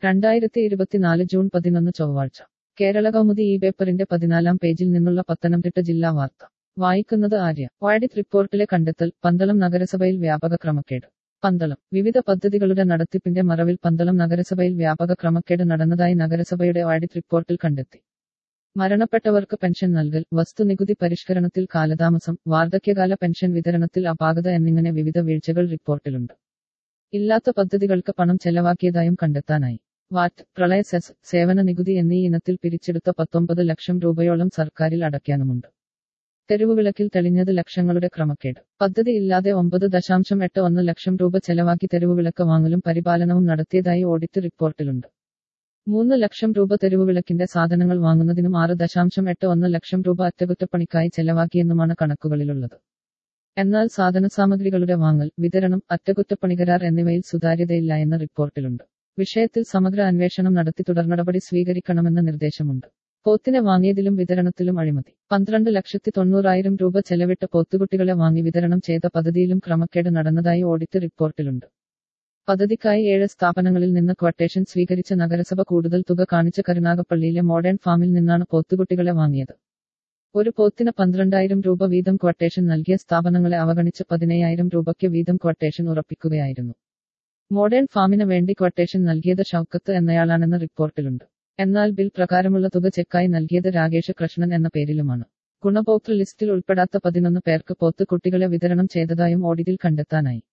രണ്ടായിരത്തി ഇരുപത്തിനാല് ജൂൺ പതിനൊന്ന് ചൊവ്വാഴ്ച കേരള കൗമുദി ഈ പേപ്പറിന്റെ പതിനാലാം പേജിൽ നിന്നുള്ള പത്തനംതിട്ട ജില്ലാ വാർത്ത വായിക്കുന്നത് ആര്യ ഓഡിറ്റ് റിപ്പോർട്ടിലെ കണ്ടെത്തൽ പന്തളം നഗരസഭയിൽ വ്യാപക ക്രമക്കേട് പന്തളം വിവിധ പദ്ധതികളുടെ നടത്തിപ്പിന്റെ മറവിൽ പന്തളം നഗരസഭയിൽ വ്യാപക ക്രമക്കേട് നടന്നതായി നഗരസഭയുടെ ഓഡിറ്റ് റിപ്പോർട്ടിൽ കണ്ടെത്തി മരണപ്പെട്ടവർക്ക് പെൻഷൻ നൽകൽ വസ്തുനികുതി പരിഷ്കരണത്തിൽ കാലതാമസം വാർദ്ധക്യകാല പെൻഷൻ വിതരണത്തിൽ അപാകത എന്നിങ്ങനെ വിവിധ വീഴ്ചകൾ റിപ്പോർട്ടിലുണ്ട് ഇല്ലാത്ത പദ്ധതികൾക്ക് പണം ചെലവാക്കിയതായും കണ്ടെത്താനായി വാറ്റ് പ്രളയ സെസ് സേവന നികുതി എന്നീ ഇനത്തിൽ പിരിച്ചെടുത്ത പത്തൊമ്പത് ലക്ഷം രൂപയോളം സർക്കാരിൽ അടയ്ക്കാനുമുണ്ട് തെരുവുവിളക്കിൽ തെളിഞ്ഞത് ലക്ഷങ്ങളുടെ ക്രമക്കേട് പദ്ധതി ഇല്ലാതെ ഒമ്പത് ദശാംശം എട്ട് ഒന്ന് ലക്ഷം രൂപ ചെലവാക്കി തെരുവുവിളക്ക് വാങ്ങലും പരിപാലനവും നടത്തിയതായി ഓഡിറ്റ് റിപ്പോർട്ടിലുണ്ട് മൂന്ന് ലക്ഷം രൂപ തെരുവുവിളക്കിന്റെ സാധനങ്ങൾ വാങ്ങുന്നതിനും ആറ് ദശാംശം എട്ട് ഒന്ന് ലക്ഷം രൂപ അറ്റകുറ്റപ്പണിക്കായി ചെലവാക്കിയെന്നുമാണ് കണക്കുകളിലുള്ളത് എന്നാൽ സാധനസാമഗ്രികളുടെ വാങ്ങൽ വിതരണം അറ്റകുറ്റപ്പണികരാർ എന്നിവയിൽ സുതാര്യതയില്ല എന്ന റിപ്പോർട്ടിലുണ്ട് വിഷയത്തിൽ സമഗ്ര അന്വേഷണം നടത്തി തുടർനടപടി സ്വീകരിക്കണമെന്ന നിർദ്ദേശമുണ്ട് പോത്തിനെ വാങ്ങിയതിലും വിതരണത്തിലും അഴിമതി പന്ത്രണ്ട് ലക്ഷത്തി തൊണ്ണൂറായിരം രൂപ ചെലവിട്ട് പോത്തുകുട്ടികളെ വാങ്ങി വിതരണം ചെയ്ത പദ്ധതിയിലും ക്രമക്കേട് നടന്നതായി ഓഡിറ്റ് റിപ്പോർട്ടിലുണ്ട് പദ്ധതിക്കായി ഏഴ് സ്ഥാപനങ്ങളിൽ നിന്ന് ക്വട്ടേഷൻ സ്വീകരിച്ച നഗരസഭ കൂടുതൽ തുക കാണിച്ച കരുനാഗപ്പള്ളിയിലെ മോഡേൺ ഫാമിൽ നിന്നാണ് പോത്തുകുട്ടികളെ വാങ്ങിയത് ഒരു പോത്തിന് പന്ത്രണ്ടായിരം രൂപ വീതം ക്വട്ടേഷൻ നൽകിയ സ്ഥാപനങ്ങളെ അവഗണിച്ച് പതിനയ്യായിരം രൂപയ്ക്ക് വീതം ക്വട്ടേഷൻ ഉറപ്പിക്കുകയായിരുന്നു മോഡേൺ ഫാമിന് വേണ്ടി ക്വട്ടേഷൻ നൽകിയത് ഷൌക്കത്ത് എന്നയാളാണെന്ന് റിപ്പോർട്ടിലുണ്ട് എന്നാൽ ബിൽ പ്രകാരമുള്ള തുക ചെക്കായി നൽകിയത് രാകേഷ് കൃഷ്ണൻ എന്ന പേരിലുമാണ് ഗുണഭോക്തൃ ലിസ്റ്റിൽ ഉൾപ്പെടാത്ത പതിനൊന്ന് പേർക്ക് പോത്ത് കുട്ടികളെ വിതരണം ചെയ്തതായും ഓഡിറ്റിൽ കണ്ടെത്താനായി